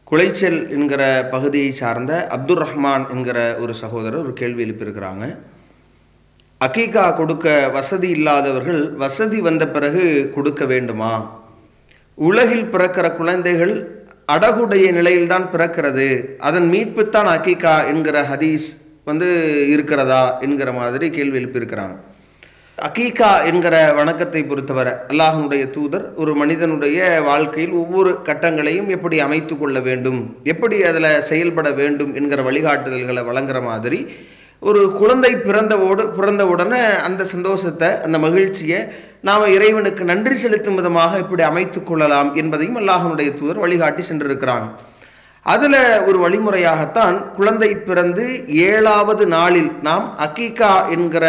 குளைச்சல் என்கிற பகுதியை சார்ந்த அப்துல் ரஹ்மான் என்கிற ஒரு சகோதரர் ஒரு கேள்வி எழுப்பியிருக்கிறாங்க அக்கீகா கொடுக்க வசதி இல்லாதவர்கள் வசதி வந்த பிறகு கொடுக்க வேண்டுமா உலகில் பிறக்கிற குழந்தைகள் அடகுடைய நிலையில்தான் பிறக்கிறது அதன் மீட்புத்தான் அக்கீகா என்கிற ஹதீஸ் வந்து இருக்கிறதா என்கிற மாதிரி கேள்வி எழுப்பியிருக்கிறாங்க அக்கீகா என்கிற வணக்கத்தை பொறுத்தவரை அல்லாஹனுடைய தூதர் ஒரு மனிதனுடைய வாழ்க்கையில் ஒவ்வொரு கட்டங்களையும் எப்படி அமைத்து கொள்ள வேண்டும் எப்படி அதில் செயல்பட வேண்டும் என்கிற வழிகாட்டுதல்களை வழங்குற மாதிரி ஒரு குழந்தை பிறந்தவோடு பிறந்த உடனே அந்த சந்தோஷத்தை அந்த மகிழ்ச்சியை நாம் இறைவனுக்கு நன்றி செலுத்தும் விதமாக இப்படி அமைத்து கொள்ளலாம் என்பதையும் அல்லாஹனுடைய தூதர் வழிகாட்டி சென்றிருக்கிறாங்க அதில் ஒரு வழிமுறையாகத்தான் குழந்தை பிறந்து ஏழாவது நாளில் நாம் அக்கீகா என்கிற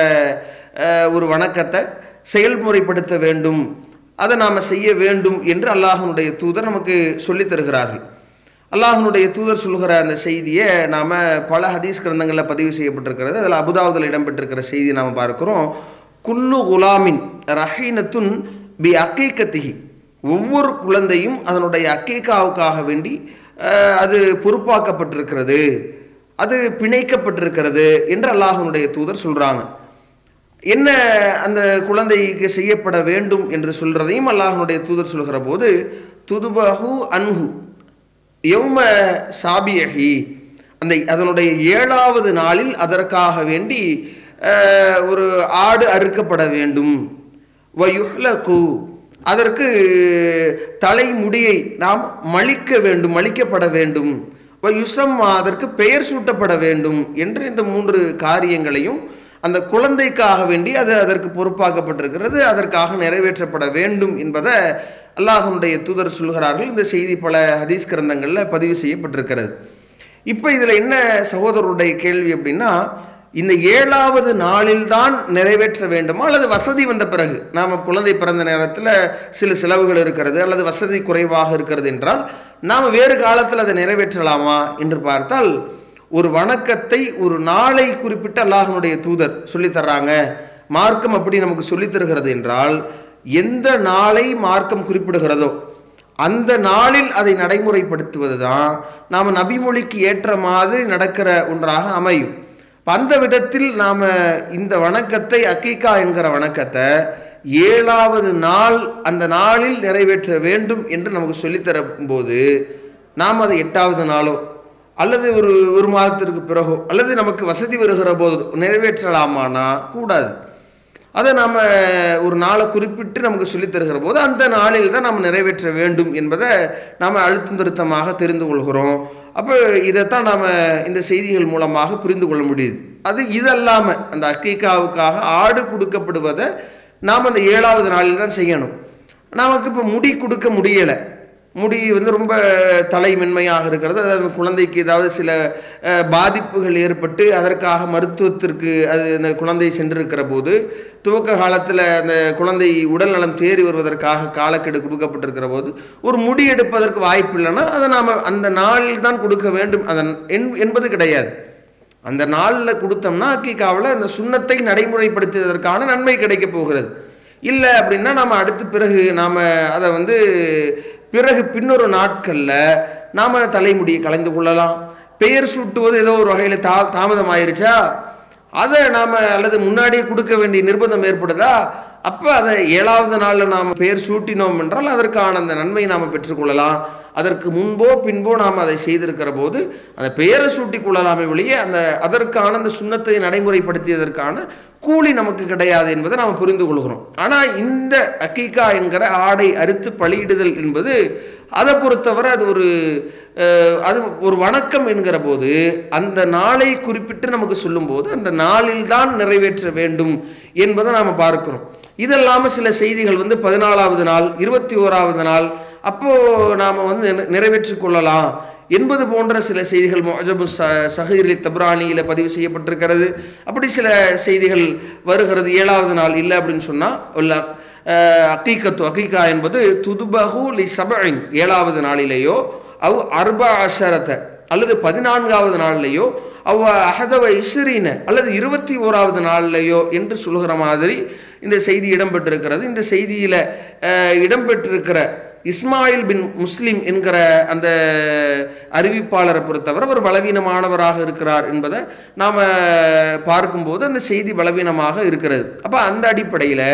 ஒரு வணக்கத்தை செயல்முறைப்படுத்த வேண்டும் அதை நாம் செய்ய வேண்டும் என்று அல்லாஹனுடைய தூதர் நமக்கு சொல்லித் தருகிறார்கள் அல்லாஹனுடைய தூதர் சொல்கிற அந்த செய்தியை நாம் பல ஹதீஸ் கிரந்தங்களில் பதிவு செய்யப்பட்டிருக்கிறது அதில் அபுதாவுதில் இடம்பெற்றிருக்கிற செய்தியை நாம் பார்க்குறோம் குல்லு குலாமின் ரஹீனத்துன் பி அக்கீக்கத்திகி ஒவ்வொரு குழந்தையும் அதனுடைய அக்கீக்காவுக்காக வேண்டி அது பொறுப்பாக்கப்பட்டிருக்கிறது அது பிணைக்கப்பட்டிருக்கிறது என்று அல்லாஹனுடைய தூதர் சொல்கிறாங்க என்ன அந்த குழந்தைக்கு செய்யப்பட வேண்டும் என்று சொல்றதையும் அல்லாஹனுடைய தூதர் சொல்கிற போது துதுபஹு அன்ஹு யௌம சாபியஹி அந்த அதனுடைய ஏழாவது நாளில் அதற்காக வேண்டி ஒரு ஆடு அறுக்கப்பட வேண்டும் வயுஹ்லகு அதற்கு தலைமுடியை நாம் மலிக்க வேண்டும் மலிக்கப்பட வேண்டும் யுசம் அதற்கு பெயர் சூட்டப்பட வேண்டும் என்று இந்த மூன்று காரியங்களையும் அந்த குழந்தைக்காக வேண்டி அது அதற்கு பொறுப்பாக்கப்பட்டிருக்கிறது அதற்காக நிறைவேற்றப்பட வேண்டும் என்பதை அல்லாஹனுடைய தூதர் சொல்கிறார்கள் இந்த செய்தி பல ஹதீஸ் கிரந்தங்களில் பதிவு செய்யப்பட்டிருக்கிறது இப்போ இதில் என்ன சகோதரருடைய கேள்வி அப்படின்னா இந்த ஏழாவது நாளில் தான் நிறைவேற்ற வேண்டுமா அல்லது வசதி வந்த பிறகு நாம் குழந்தை பிறந்த நேரத்தில் சில செலவுகள் இருக்கிறது அல்லது வசதி குறைவாக இருக்கிறது என்றால் நாம் வேறு காலத்தில் அதை நிறைவேற்றலாமா என்று பார்த்தால் ஒரு வணக்கத்தை ஒரு நாளை குறிப்பிட்ட அல்லாஹனுடைய தூதர் சொல்லித்தர்றாங்க மார்க்கம் அப்படி நமக்கு சொல்லித் தருகிறது என்றால் எந்த நாளை மார்க்கம் குறிப்பிடுகிறதோ அந்த நாளில் அதை நடைமுறைப்படுத்துவது தான் நாம் நபிமொழிக்கு ஏற்ற மாதிரி நடக்கிற ஒன்றாக அமையும் அந்த விதத்தில் நாம் இந்த வணக்கத்தை அக்கீகா என்கிற வணக்கத்தை ஏழாவது நாள் அந்த நாளில் நிறைவேற்ற வேண்டும் என்று நமக்கு சொல்லித்தரும் போது நாம் அதை எட்டாவது நாளோ அல்லது ஒரு ஒரு மாதத்திற்கு பிறகோ அல்லது நமக்கு வசதி வருகிற போது நிறைவேற்றலாமானா கூடாது அதை நாம் ஒரு நாளை குறிப்பிட்டு நமக்கு சொல்லித் தருகிற போது அந்த நாளில் தான் நாம் நிறைவேற்ற வேண்டும் என்பதை நாம் அழுத்தம் திருத்தமாக தெரிந்து கொள்கிறோம் அப்போ இதைத்தான் நாம் இந்த செய்திகள் மூலமாக புரிந்து கொள்ள முடியுது அது இதல்லாமல் அந்த அக்கீக்காவுக்காக ஆடு கொடுக்கப்படுவதை நாம் அந்த ஏழாவது நாளில் தான் செய்யணும் நமக்கு இப்போ முடி கொடுக்க முடியலை முடி வந்து ரொம்ப தலைமென்மையாக இருக்கிறது அதாவது குழந்தைக்கு ஏதாவது சில பாதிப்புகள் ஏற்பட்டு அதற்காக மருத்துவத்திற்கு அது அந்த குழந்தை சென்றிருக்கிற போது துவக்க காலத்தில் அந்த குழந்தை உடல்நலம் தேறி வருவதற்காக காலக்கெடு கொடுக்கப்பட்டிருக்கிற போது ஒரு முடி எடுப்பதற்கு வாய்ப்பு இல்லைன்னா அதை நாம் அந்த நாளில் தான் கொடுக்க வேண்டும் அதன் என்பது கிடையாது அந்த நாளில் கொடுத்தோம்னா அக்கீக்காவில் அந்த சுண்ணத்தை நடைமுறைப்படுத்துவதற்கான நன்மை கிடைக்க போகிறது இல்லை அப்படின்னா நாம் அடுத்து பிறகு நாம் அதை வந்து பிறகு பின்னொரு நாட்களில் நாம் தலைமுடியை கலைந்து கொள்ளலாம் பெயர் சூட்டுவது ஏதோ ஒரு வகையில் தா தாமதம் ஆயிருச்சா அதை நாம் அல்லது முன்னாடியே கொடுக்க வேண்டிய நிர்பந்தம் ஏற்படுதா அப்போ அதை ஏழாவது நாளில் நாம் பெயர் சூட்டினோம் என்றால் அதற்கான அந்த நன்மையை நாம் பெற்றுக்கொள்ளலாம் அதற்கு முன்போ பின்போ நாம் அதை செய்திருக்கிற போது அந்த பெயரை சூட்டி கொள்ளலாமே வெளியே அந்த அதற்கான அந்த சுண்ணத்தை நடைமுறைப்படுத்தியதற்கான கூலி நமக்கு கிடையாது என்பதை நாம் புரிந்து கொள்கிறோம் ஆனால் இந்த அக்கீகா என்கிற ஆடை அறுத்து பலியிடுதல் என்பது அதை பொறுத்தவரை அது ஒரு அது ஒரு வணக்கம் என்கிற போது அந்த நாளை குறிப்பிட்டு நமக்கு சொல்லும்போது அந்த நாளில் தான் நிறைவேற்ற வேண்டும் என்பதை நாம் பார்க்கிறோம் இதெல்லாமல் சில செய்திகள் வந்து பதினாலாவது நாள் இருபத்தி ஓராவது நாள் அப்போது நாம் வந்து நிறைவேற்றி கொள்ளலாம் என்பது போன்ற சில செய்திகள் மொஜபு ச சஹீரி தப்ரானியில் பதிவு செய்யப்பட்டிருக்கிறது அப்படி சில செய்திகள் வருகிறது ஏழாவது நாள் இல்லை அப்படின்னு சொன்னால் உள்ள அக்கீக்கத்து அக்கீக்கா என்பது துதுபஹு லி சபைன் ஏழாவது நாளிலேயோ அவ் அர்பா அஷரத்தை அல்லது பதினான்காவது நாள்லேயோ அவ் அஹதவ இஸ்ரீன அல்லது இருபத்தி ஓராவது நாள்லையோ என்று சொல்கிற மாதிரி இந்த செய்தி இடம்பெற்றிருக்கிறது இந்த செய்தியில் இடம்பெற்றிருக்கிற இஸ்மாயில் பின் முஸ்லிம் என்கிற அந்த அறிவிப்பாளரை பொறுத்தவரை அவர் பலவீனமானவராக இருக்கிறார் என்பதை நாம் பார்க்கும்போது அந்த செய்தி பலவீனமாக இருக்கிறது அப்போ அந்த அடிப்படையில்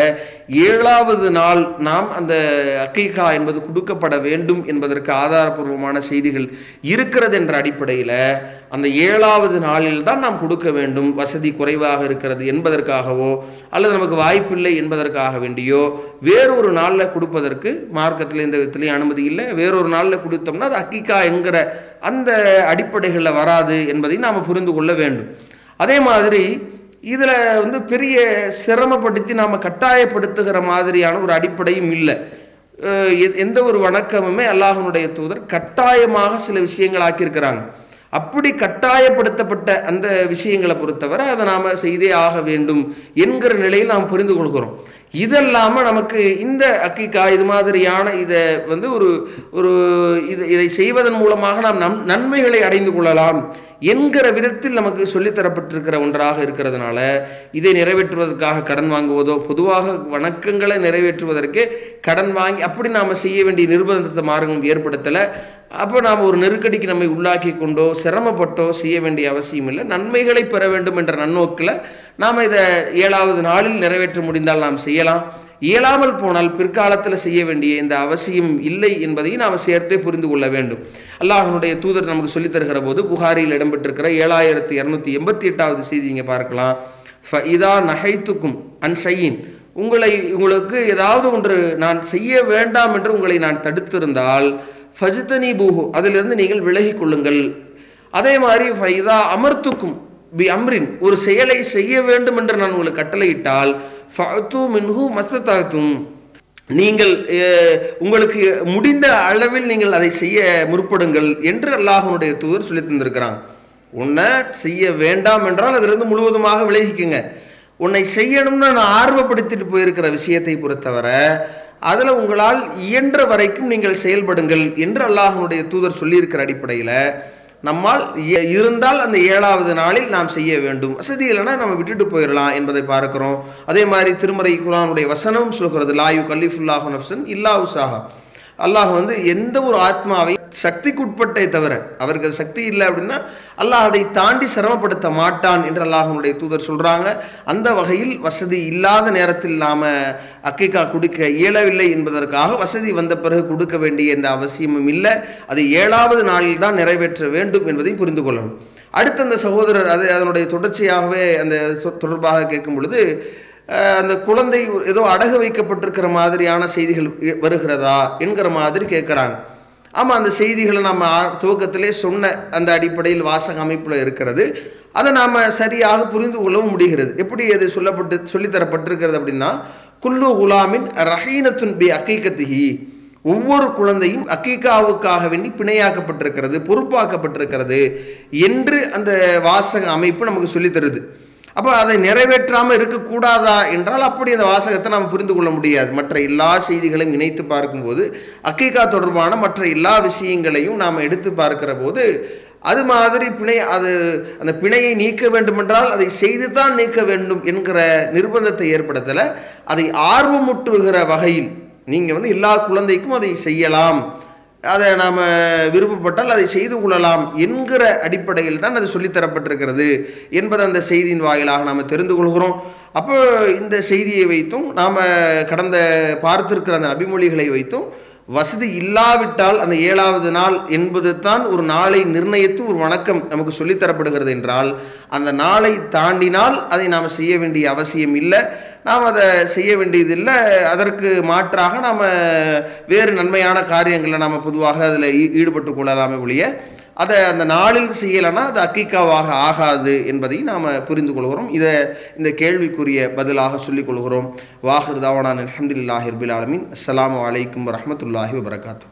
ஏழாவது நாள் நாம் அந்த அக்கீகா என்பது கொடுக்கப்பட வேண்டும் என்பதற்கு ஆதாரபூர்வமான செய்திகள் இருக்கிறது என்ற அடிப்படையில் அந்த ஏழாவது நாளில் தான் நாம் கொடுக்க வேண்டும் வசதி குறைவாக இருக்கிறது என்பதற்காகவோ அல்லது நமக்கு வாய்ப்பில்லை என்பதற்காக வேண்டியோ வேறொரு நாளில் கொடுப்பதற்கு மார்க்கத்தில் எந்த விதத்திலையும் அனுமதி இல்லை வேறொரு நாளில் கொடுத்தோம்னா அது அக்கிகா என்கிற அந்த அடிப்படைகளில் வராது என்பதை நாம் புரிந்து கொள்ள வேண்டும் அதே மாதிரி இதில் வந்து பெரிய சிரமப்படுத்தி நாம் கட்டாயப்படுத்துகிற மாதிரியான ஒரு அடிப்படையும் இல்லை அஹ் எ- எந்த ஒரு வணக்கமுமே அல்லாஹ்வுடைய தூதர் கட்டாயமாக சில விஷயங்கள் ஆக்கியிருக்கிறாங்க அப்படி கட்டாயப்படுத்தப்பட்ட அந்த விஷயங்களை பொறுத்தவரை அதை நாம் செய்தே ஆக வேண்டும் என்கிற நிலையில் நாம் புரிந்து கொள்கிறோம் இதல்லாமல் நமக்கு இந்த அக்கிகா இது மாதிரியான இதை வந்து ஒரு ஒரு இது இதை செய்வதன் மூலமாக நாம் நம் நன்மைகளை அடைந்து கொள்ளலாம் என்கிற விதத்தில் நமக்கு சொல்லித்தரப்பட்டிருக்கிற ஒன்றாக இருக்கிறதுனால இதை நிறைவேற்றுவதற்காக கடன் வாங்குவதோ பொதுவாக வணக்கங்களை நிறைவேற்றுவதற்கே கடன் வாங்கி அப்படி நாம் செய்ய வேண்டிய நிர்பந்தத்தை மார்க்கம் ஏற்படுத்தலை அப்போ நாம் ஒரு நெருக்கடிக்கு நம்மை உள்ளாக்கி கொண்டோ சிரமப்பட்டோ செய்ய வேண்டிய அவசியம் இல்லை நன்மைகளை பெற வேண்டும் என்ற நன்னோக்கில் நாம் இதை ஏழாவது நாளில் நிறைவேற்ற முடிந்தால் நாம் செய்யலாம் இயலாமல் போனால் பிற்காலத்தில் செய்ய வேண்டிய இந்த அவசியம் இல்லை என்பதையும் நாம் சேர்த்தே புரிந்து கொள்ள வேண்டும் அல்லாஹ்வுடைய தூதர் நமக்கு சொல்லித் தருகிற போது புகாரியில் இடம்பெற்றிருக்கிற ஏழாயிரத்தி இரநூத்தி எண்பத்தி எட்டாவது செய்தி இங்கே பார்க்கலாம் ஃப இதா நகைத்துக்கும் அன்சையின் உங்களை உங்களுக்கு ஏதாவது ஒன்று நான் செய்ய வேண்டாம் என்று உங்களை நான் தடுத்திருந்தால் ஃபஜ்தனி பூஹு அதிலிருந்து நீங்கள் விலகிக் கொள்ளுங்கள் அதே மாதிரி ஃபைதா அமர்த்துக்கும் பி அம்ரின் ஒரு செயலை செய்ய வேண்டும் என்று நான் உங்களுக்கு கட்டளையிட்டால் ஃபஅத்து மின்ஹு மஸ்தத்தாத்தும் நீங்கள் அஹ், உங்களுக்கு முடிந்த அளவில் நீங்கள் அதை செய்ய முற்படுங்கள் என்று அல்லாஹ்வுடைய தூதர் சொல்லி தந்திருக்கிறாங்க உன்னை செய்ய வேண்டாம் என்றால் அதிலிருந்து முழுவதுமாக விலகிக்குங்க உன்னை செய்யணும்னு நான் ஆர்வப்படுத்திட்டு போயிருக்கிற விஷயத்தை பொறுத்தவரை அதில் உங்களால் இயன்ற வரைக்கும் நீங்கள் செயல்படுங்கள் என்று அல்லாஹ்வுடைய தூதர் சொல்லியிருக்கிற அடிப்படையில் நம்மால் இய- இருந்தால் அந்த ஏழாவது நாளில் நாம் செய்ய வேண்டும் வசதி இல்லைன்னா நம்ம விட்டுட்டு போயிடலாம் என்பதை பார்க்கிறோம் அதே மாதிரி திருமறை குரானுடைய வசனம் சொல்கிறது லாயு கல்லிஃபுல்லாஹு நப்சன் இல்லா உசாஹா அல்லாஹ் வந்து எந்த ஒரு ஆத்மாவை சக்திக்குட்பட்டே தவிர அவருக்கு அது சக்தி இல்லை அப்படின்னா அல்லாஹ் அதை தாண்டி சிரமப்படுத்த மாட்டான் என்று அல்லாஹனுடைய தூதர் சொல்றாங்க அந்த வகையில் வசதி இல்லாத நேரத்தில் நாம அக்கிகா கொடுக்க இயலவில்லை என்பதற்காக வசதி வந்த பிறகு கொடுக்க வேண்டிய எந்த அவசியமும் இல்லை அது ஏழாவது நாளில் தான் நிறைவேற்ற வேண்டும் என்பதை புரிந்து கொள்ளணும் அடுத்து அந்த சகோதரர் அது அதனுடைய தொடர்ச்சியாகவே அந்த சொ- தொடர்பாக கேட்கும் பொழுது அஹ், அந்த குழந்தை ஏதோ அடகு வைக்கப்பட்டிருக்கிற மாதிரியான செய்திகள் இ- வருகிறதா என்கிற மாதிரி கேட்குறாங்க ஆமாம் அந்த செய்திகளை நம்ம ஆ- துவக்கத்திலே சொன்ன அந்த அடிப்படையில் வாசக அமைப்பில் இருக்கிறது அதை நாம் சரியாக புரிந்து கொள்ளவும் முடிகிறது எப்படி அது சொல்லப்பட்டு சொல்லித்தரப்பட்டிருக்கிறது அப்படின்னா குல்லு குலாமின் ரஹீனத்துன் பி அக்கீக்கத்திஹி ஒவ்வொரு குழந்தையும் அக்கீகாவுக்காக வேண்டி பிணையாக்கப்பட்டிருக்கிறது பொறுப்பாக்கப்பட்டிருக்கிறது என்று அந்த வாசக அமைப்பு நமக்கு சொல்லித் தருது அப்போ அதை நிறைவேற்றாமல் இருக்கக்கூடாதா என்றால் அப்படி அந்த வாசகத்தை நாம் புரிந்து கொள்ள முடியாது மற்ற எல்லா செய்திகளையும் இணைத்து பார்க்கும்போது அக்கீகா தொடர்பான மற்ற எல்லா விஷயங்களையும் நாம் எடுத்து பார்க்கிற போது அது மாதிரி பிணை அது அந்த பிணையை நீக்க வேண்டுமென்றால் அதை செய்து தான் நீக்க வேண்டும் என்கிற நிர்பந்தத்தை ஏற்படுத்தலை அதை ஆர்வமுற்றுகிற வகையில் நீங்கள் வந்து எல்லா குழந்தைக்கும் அதை செய்யலாம் அதை நாம் விருப்பப்பட்டால் அதை செய்து கொள்ளலாம் என்கிற அடிப்படையில் தான் அது சொல்லித்தரப்பட்டிருக்கிறது என்பது அந்த செய்தியின் வாயிலாக நாம் தெரிந்து கொள்கிறோம் அப்போ இந்த செய்தியை வைத்தும் நாம் கடந்த பார்த்திருக்கிற அந்த அபிமொழிகளை வைத்தும் வசதி இல்லாவிட்டால் அந்த ஏழாவது நாள் என்பது தான் ஒரு நாளை நிர்ணயித்து ஒரு வணக்கம் நமக்கு சொல்லித்தரப்படுகிறது என்றால் அந்த நாளை தாண்டினால் அதை நாம் செய்ய வேண்டிய அவசியம் இல்லை நாம் அதை செய்ய வேண்டியதில்லை அதற்கு மாற்றாக நாம் வேறு நன்மையான காரியங்களில் நாம் பொதுவாக அதில் ஈடுபட்டு கொள்ளலாமே ஒழிய அதை அந்த நாளில் செய்யலைன்னா அது அக்கிக்காவாக ஆகாது என்பதை நாம் புரிந்து கொள்கிறோம் இதை இந்த கேள்விக்குரிய பதிலாக சொல்லிக் கொள்கிறோம் வாஹிர் தாவானான் அலமதுல்லாஹி ரபில் ஆலமின் அஸ்ஸலாமு அலைக்கும் வரஹ்மத்துல்லாஹி வபரகாத்து